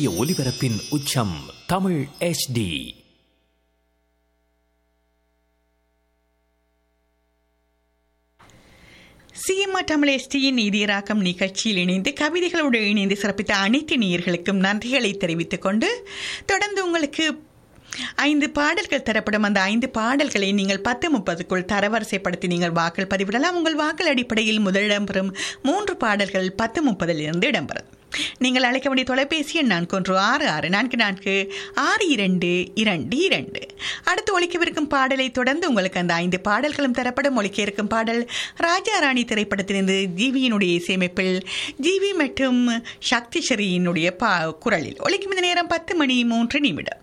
சூரிய ஒளிபரப்பின் உச்சம் தமிழ் HD சிஎம்ஆர் தமிழ் எஸ்டியின் நீதியராக்கம் நிகழ்ச்சியில் இணைந்து கவிதைகளோடு இணைந்து சிறப்பித்த அனைத்து நேயர்களுக்கும் நன்றிகளை தெரிவித்துக் கொண்டு தொடர்ந்து உங்களுக்கு ஐந்து பாடல்கள் தரப்படும் அந்த ஐந்து பாடல்களை நீங்கள் பத்து முப்பதுக்குள் தரவரிசைப்படுத்தி நீங்கள் வாக்கள் பதிவிடலாம் உங்கள் வாக்கள் அடிப்படையில் முதலிடம் பெறும் மூன்று பாடல்கள் பத்து முப்பதிலிருந்து இடம்பெறும் நீங்கள் அழைக்க வேண்டிய தொலைபேசி எண் நான்கு ஒன்று ஆறு ஆறு நான்கு நான்கு ஆறு இரண்டு இரண்டு இரண்டு அடுத்து ஒழிக்கவிருக்கும் பாடலை தொடர்ந்து உங்களுக்கு அந்த ஐந்து பாடல்களும் தரப்படும் ஒழிக்க இருக்கும் பாடல் ராஜா ராணி திரைப்படத்திலிருந்து ஜிவியினுடைய இசையமைப்பில் ஜிவி மற்றும் சக்தி ஸ்ரீயினுடைய பா குரலில் ஒழிக்கும் இந்த நேரம் பத்து மணி மூன்று நிமிடம்